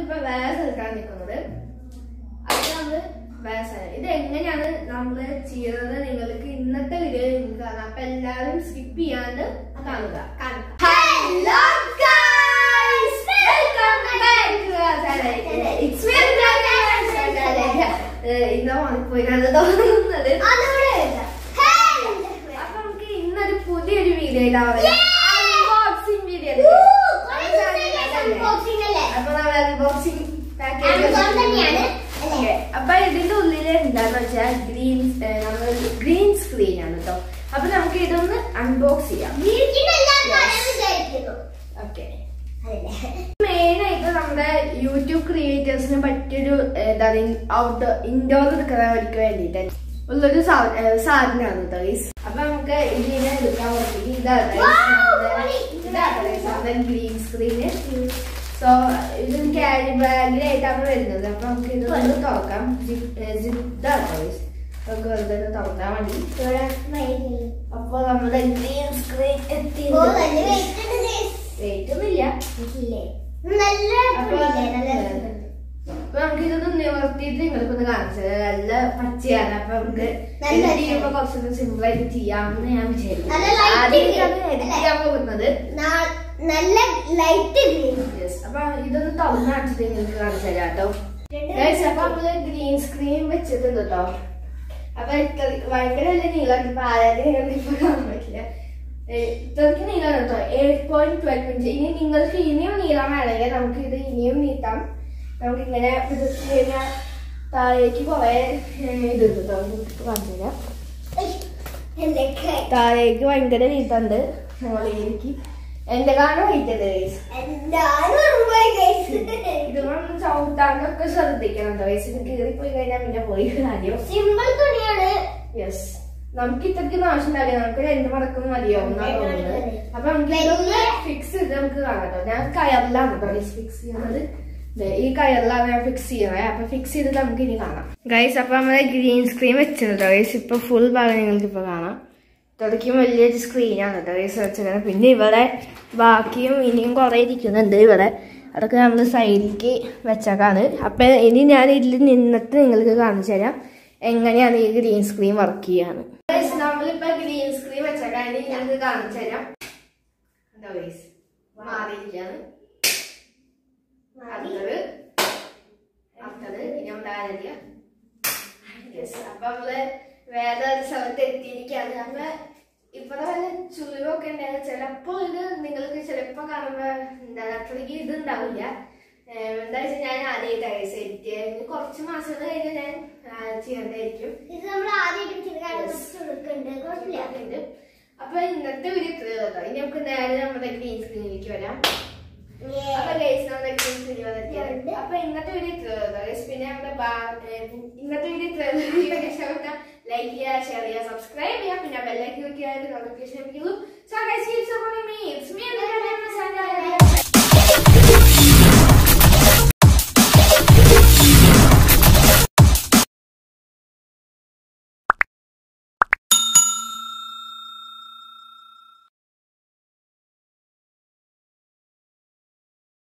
നമ്മളിപ്പോ വേറെ സ്ഥലത്താണ് നിൽക്കുന്നത് അത് നമ്മള് വേറെ സ്ഥലം ഇത് എങ്ങനെയാണ് നമ്മള് ചെയ്യുന്നത് നിങ്ങൾക്ക് ഇന്നത്തെ വീഡിയോ നിങ്ങൾക്ക് കാണാം അപ്പൊ എല്ലാവരും സ്കിപ്പ് ചെയ്യാണ്ട് കാണുക hello guys welcome back to our channel it's me ഇന്നോ പോയിട്ടാണ് തോന്നുന്നത് അപ്പൊ നമുക്ക് ഇന്നൊരു പുതിയൊരു വീഡിയോ അൺബോക്സിംഗ് വീഡിയോ അപ്പൊ നമ്മൾ അൺബോക്സിംഗ് Amazon തന്നെയാണ്, പാക്കേജ് അല്ലേ? അപ്പൊ ഇതിന്റെ ഉള്ളിൽ എന്താന്ന് വെച്ചാൽ ഗ്രീൻ നമ്മൾ ഗ്രീൻ സ്ക്രീൻ ആണ് കേട്ടോ അപ്പൊ നമുക്ക് ഇതൊന്ന് അൺബോക്സ് ചെയ്യാം ഓക്കെ മെയിൻ ആയിട്ട് നമ്മുടെ യൂട്യൂബ് ക്രിയേറ്റേഴ്സിന് പറ്റിയൊരു എന്താണ് ഔട്ട്ഡോർ ഇൻഡോർ എടുക്കുന്നവർക്ക് വേണ്ടിയിട്ട് ഉള്ളൊരു സാ- ഏ, സാധനമാണ് കേട്ടോ ഗൈസ് അപ്പൊ നമുക്ക് ഇതിനെ എടുക്കാൻ പറ്റും ഇതാണ് guys നമ്മുടെ- പൊളി. ഇതാണ് guys നമ്മുടെ ഗ്രീൻ സ്ക്രീന് സോ ഇത് ക്യാരി ബാഗിലായിട്ടാണ് വരുന്നത് അപ്പൊ നമുക്ക് ഇതൊന്ന് തുറക്കാം ജിദ്ദാണ് ഗൈസ് നമുക്ക് വെറുതെ ഒന്ന് തുറക്കാൻ വേണ്ടി അപ്പൊ നമ്മുടെ ഗ്രീൻ സ്ക്രീൻ എത്തി വെയിറ്റ് ഒന്നുമില്ല അപ്പൊ അപ്പൊ നമുക്ക് ഇതൊന്ന് നിവർത്തിയിട്ട് നിങ്ങൾക്കൊന്ന് കാണിച്ചത് നല്ല പച്ചയാണ് അപ്പൊ നമുക്ക് നല്ല edit ചെയ്യുമ്പോ കുറച്ചൊന്ന് സിമ്പിൾ ആയിട്ട് ചെയ്യാമെന്ന് ഞാൻ നല്ല വിചാരിച്ചു light ആദ്യമായിട്ടാണ് green. എഡിറ്റ് ചെയ്യാൻ പോകുന്നത് നല്ല ലൈറ്റ് ഗ്രീൻ Yes. അപ്പൊ ഇതൊന്ന് തുറന്ന് കാണിച്ചിട്ട് നിങ്ങൾക്ക് കാണിച്ചു തരാം കേട്ടോ Guys, അപ്പൊ നമ്മള് ഗ്രീൻ സ്ക്രീൻ വെച്ചിട്ടുണ്ട് കേട്ടോ അപ്പൊ ഇത്ര ഭയങ്കര വലിയ നീളം ഇപ്പൊ ആരാധന ഇപ്പൊ കാണാൻ പറ്റില്ല ഏ, ഇത്രയ്ക്ക് നീളം കേട്ടോ എയ്റ്റ് പോയിന്റ് ട്വൽവ് ഇഞ്ച് ഇനി നിങ്ങൾക്ക് ഇനിയും നീളം വേണമെങ്കിൽ നമുക്ക് ഇത് ഇനിയും നീട്ടാം നമുക്ക് ഇങ്ങനെ പിടിച്ച് കഴിഞ്ഞാൽ താഴേക്ക് കുറെ ഇത് കേട്ടോ നിങ്ങൾക്ക് കാണിച്ചു തരാം എന്തൊക്കെ താഴേക്ക് ഭയങ്കര നീട്ടുണ്ട് മുകളിലേക്ക് എന്റെ കാണാൻ വൈറ്റത് ഗൈസ് ഇതൊന്നും ചവിട്ടാനൊക്കെ ശ്രദ്ധിക്കണം കേട്ടോ ഗൈസ് ഇത് കീറിപ്പോയി കഴിഞ്ഞാൽ പിന്നെ പോയി കാര്യം സിമ്പിൾ തുണിയാണ് യെസ് നമുക്ക് ഇത്രയ്ക്ക് ആവശ്യം ഉണ്ടാവില്ല നമുക്ക് രണ്ട് മടക്കം മതിയാവും എന്നാ രണ്ട് തോന്നുന്നത് മടക്ക് മതി. അപ്പൊ നമുക്ക് ഇതൊന്ന് ഫിക്സ് ചെയ്ത് നമുക്ക് കാണാം കേട്ടോ ഞാൻ കയറിലാണ് കേട്ടോ ഫിക്സ് ചെയ്യുന്നത് ദേ, ഈ കയറിലാണ് ഞാൻ ഫിക്സ് ചെയ്യുന്നത് അപ്പൊ ഫിക്സ് ചെയ്തിട്ട് നമുക്ക് ഇനി കാണാം ഗൈസ് അപ്പൊ നമ്മുടെ ഗ്രീൻ സ്ക്രീൻ വെച്ചിട്ടുണ്ട് ഗൈസ് ഇപ്പൊ ഫുൾ ഭാഗം നിങ്ങൾക്ക് ഇപ്പൊ കാണാം ഇത്രയ്ക്കും വലിയൊരു സ്ക്രീനാണ് കേട്ടോ ഗൈസ് വെച്ചത് പിന്നെ ഇവിടെ ബാക്കിയും ഇനിയും കുറെ ഇരിക്കുന്നുണ്ട് ഇവിടെ അതൊക്കെ നമ്മൾ സൈഡിലേക്ക് വെച്ചേക്കാണ് അപ്പൊ ഇനി ഞാൻ ഇതിൽ നിന്നിട്ട് നിങ്ങൾക്ക് കാണിച്ചു തരാം എങ്ങനെയാണ് ഈ ഗ്രീൻ സ്ക്രീൻ വർക്ക് ചെയ്യാന്ന് നമ്മളിപ്പോ ഗ്രീൻ സ്ക്രീൻ വെച്ചേക്കാൻ ഇനി നിങ്ങൾക്ക് കാണിച്ചു തരാം എന്താ ഗൈസ് മാറിയിരിക്കാണ് അടുത്തത് അടുത്തത് ഇനി നമ്മുടെ ആരതിയ യെസ് അപ്പൊ നമ്മള് വേറെ ഒരു സ്ഥലത്ത് എത്തിയിരിക്കാണ് അപ്പൊ ഇവിടെ വല്ല ചുളിവൊക്കെ ഉണ്ടായത് ചിലപ്പോ ഇത് നിങ്ങൾക്ക് ചിലപ്പോ കാണുമ്പോ എന്താ അത്രയ്ക്ക് ഇത് ഉണ്ടാവില്ല ഏഹ് എന്താ വെച്ചാൽ ഞാൻ ആദ്യമായിട്ടാണ് എഡിറ്റ് ചെയ്യാൻ കുറച്ച് മാസങ്ങൾ കഴിഞ്ഞ് ഞാൻ ആ, ചെയ്യേണ്ടതായിരിക്കും ഇത് നമ്മൾ ആദ്യമായിട്ട് ചെയ്ത് കുറച്ച് കൊടുക്കുന്നുണ്ട് കുഴപ്പമില്ല ഉണ്ട്. അപ്പൊ ഇന്നത്തെ വീഡിയോ ഇത്രയേ ഉള്ളൂ കേട്ടോ. ഇനി നമുക്ക് നേരെ നമ്മുടെ ഗ്രീൻ സ്ക്രീനിലേക്ക് വരാം അപ്പൊ ഗൈസ് നമ്മുടെ ഗ്രീൻ സ്ക്രീൻ വന്നെത്തിയത് അപ്പൊ ഇന്നത്തെ വീഡിയോ ഇത്രയേ ഉള്ളൂ ഗൈസ് പിന്നെ നമ്മുടെ ബാ- ഏ, ഇന്നത്തെ വീഡിയോ ഇത്രയേ ഉള്ളൂ വീഡിയോ ഇഷ്ടപ്പെട്ട ലൈക്ക് ചെയ്യുക ഷെയർ ചെയ്യുക സബ്സ്ക്രൈബ് ചെയ്യുക പിന്നെ ബെല്ലൈക്ക് ക്ലിക്ക് ചെയ്യാൻ നോട്ടിഫിക്കേഷൻ ലഭിക്കുള്ളൂ so guys keep supporting me it's me